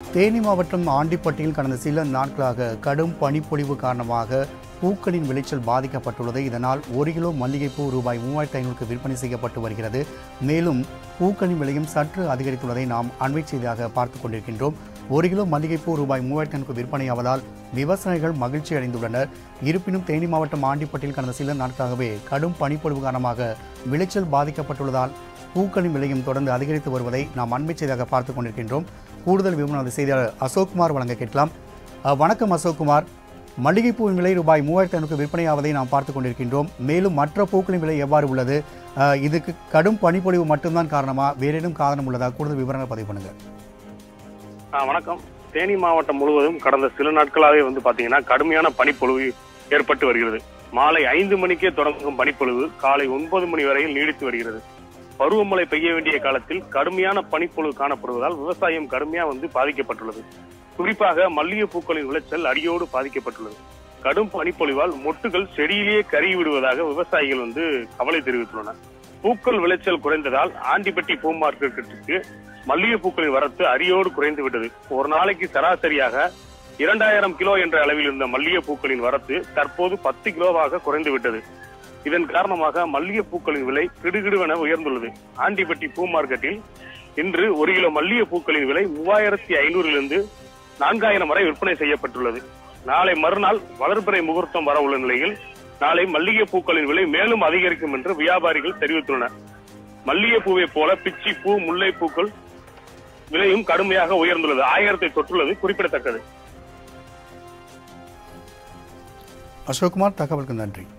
தேனி மாவட்டம் ஆண்டிப்பட்டியில் கடந்த சில நாட்களாக கடும் பனிப்பொழிவு காரணமாக பூக்களின் விளைச்சல் பாதிக்கப்பட்டுள்ளது இதனால் ஒரு கிலோ மல்லிகைப்பூ ரூபாய் மூவாயிரத்தி ஐநூறுக்கு விற்பனை செய்யப்பட்டு வருகிறது மேலும் பூக்களின் விலையும் சற்று அதிகரித்துள்ளதை நாம் அண்மை செய்தியாக பார்த்துக் கொண்டிருக்கின்றோம் ஒரு கிலோ மல்லிகைப்பூ ரூபாய் மூவாயிரத்தி ஐநூறுக்கு விற்பனையாவதால் விவசாயிகள் மகிழ்ச்சி அடைந்துள்ளனர் இருப்பினும் தேனி மாவட்டம் ஆண்டிப்பட்டியில் கடந்த சில நாட்களாகவே கடும் பனிப்பொழிவு காரணமாக விளைச்சல் பாதிக்கப்பட்டுள்ளதால் பூக்களின் விலையும் தொடர்ந்து அதிகரித்து வருவதை நாம் அண்மை செய்தியாக பார்த்துக் கொண்டிருக்கின்றோம் கூடுதல் விவரம் நமது செய்தியாளர் அசோக்குமார் வழங்க கேட்கலாம் அஹ், வணக்கம் அசோக்குமார் மல்லிகைப்பூவின் விலை ரூபாய் மூவாயிரத்தி ஐநூறுக்கு விற்பனையாவதை நாம் பார்த்துக் கொண்டிருக்கின்றோம் மேலும் மற்ற பூக்களின் விலை எவ்வாறு உள்ளது அஹ், இதுக்கு கடும் பனிப்பொழிவு மட்டும்தான் காரணமா வேறேனும் காரணம் உள்ளதா கூடுதல் விவரங்கள் பதிவு பண்ணுங்க ஆ, வணக்கம் தேனி மாவட்டம் முழுவதும் கடந்த சில நாட்களாகவே வந்து பாத்தீங்கன்னா கடுமையான பனிப்பொழிவு ஏற்பட்டு வருகிறது மாலை ஐந்து மணிக்கே தொடங்கும் பனிப்பொழிவு காலை ஒன்பது மணி வரையில் நீடித்து வருகிறது பருவமழை பெய்ய வேண்டிய காலத்தில் கடுமையான பனிப்பொழிவு காணப்படுவதால் விவசாயம் கடுமையா வந்து பாதிக்கப்பட்டுள்ளது குறிப்பாக மல்லிகை பூக்களின் விளைச்சல் அடியோடு பாதிக்கப்பட்டுள்ளது கடும் பனிப்பொழிவால் மொட்டுகள் செடியிலேயே கருகி விடுவதாக விவசாயிகள் வந்து கவலை தெரிவித்துள்ளனர் பூக்கள் விளைச்சல் குறைந்ததால் ஆண்டிப்பட்டி பூ மார்க்கெட்டுக்கு மல்லிகை பூக்களின் வரத்து அரியோடு குறைந்து விட்டது ஒரு நாளைக்கு சராசரியாக இரண்டாயிரம் கிலோ என்ற அளவில் இருந்த மல்லிகை பூக்களின் வரத்து தற்போது பத்து கிலோவாக குறைந்து விட்டது இதன் காரணமாக மல்லிகை பூக்களின் விலை கிடுகிடுவென உயர்ந்துள்ளது ஆண்டிப்பட்டி பூ மார்க்கெட்டில் இன்று ஒரு கிலோ மல்லிகை பூக்களின் விலை மூவாயிரத்தி ஐநூறிலிருந்து நான்காயிரம் வரை விற்பனை செய்யப்பட்டுள்ளது நாளை மறுநாள் வளர்பிறை முகூர்த்தம் வர உள்ள நிலையில் நாளை மல்லிகை பூக்களின் விலை மேலும் அதிகரிக்கும் என்று வியாபாரிகள் தெரிவித்துள்ளனர் மல்லிகை பூவை போல பிச்சி பூ முல்லை பூக்கள் விலையும் கடுமையாக உயர்ந்துள்ளது ஆயிரத்தை தொற்றுள்ளது குறிப்பிடத்தக்கது அசோக்குமார் தகவலுக்கு நன்றி